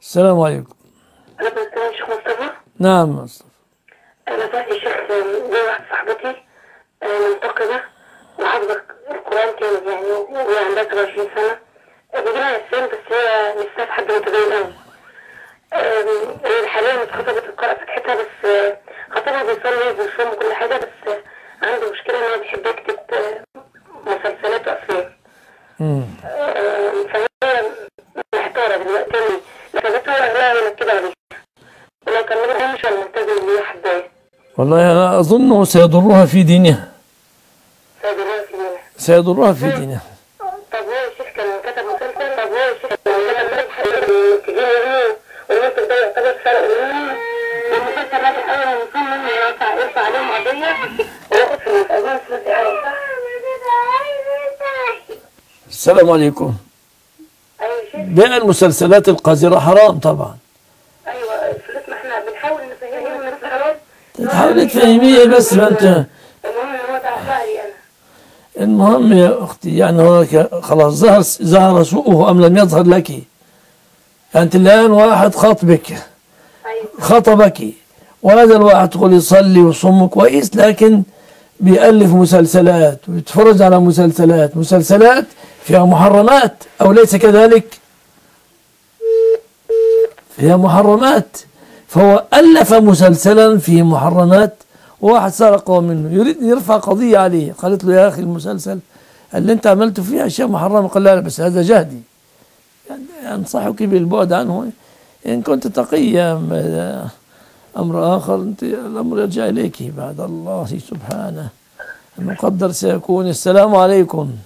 السلام عليكم أنا بستلم شيخ مصطفى نعم مصطفى أنا بعد شيخ زي واحد صاحبتي آه، منتقبة وحافظة القرآن كامل يعني وهي عندها 23 سنة آه، بيجيلها نفسيا بس هي نفسها في حد متدين أوي آم، هي حاليا اتخطبت وقرأ فتحتها بس آه، خطيبها بيصلي وبيصوم وكل حاجة بس آه، عنده مشكلة إن هو بيحب يكتب آه، مسلسلات وأفلام مم. آم، فهي محتارة دلوقتي لكن بس هو أغلبها من كده عليه ولو كان منها مش الملتزم اللي هي حباه والله أنا أظنه سيضرها في دينها فيدرها في منها سيضرها في دينها طب هو الشيخ كان كتب مسلسل طب هو الشيخ كان كتب مسلسل تجيب منه والمنتج ده يعتبر سرق منه والمسلسل راجع أول ما يكون منه يرفع يرفع عليهم قضية وياخد فلوس أظن الفلوس دي حرام صح؟ السلام عليكم أيوة يا شيخ بيع المسلسلات القذرة حرام طبعا أيوة الفلوس ما إحنا بنحاول نفهمهم إن الناس حرام تحاول تفهميه بس ما أنت المهم إن هو تعبها لي أنا المهم يا أختي يعني هو ك- خلاص ظهر ظهر سوءه أم لم يظهر لك أنت الآن واحد خطبك أيوة خطبك وهذا الواحد تقول يصلي ويصوم كويس لكن بيألف مسلسلات ويتفرج على مسلسلات مسلسلات فيها محرمات أو ليس كذلك فيها محرمات فهو ألف مسلسلا فيه محرمات وواحد سرقه منه يريد يرفع قضية عليه قالت له يا أخي المسلسل اللي أنت عملته فيه أشياء محرمة قال لا لا بس هذا جهدي يعني أنصحك بالبعد عنه إن كنت تقيا م- أمر آخر أنت الأمر يرجع إليك بعد الله سبحانه المقدر سيكون السلام عليكم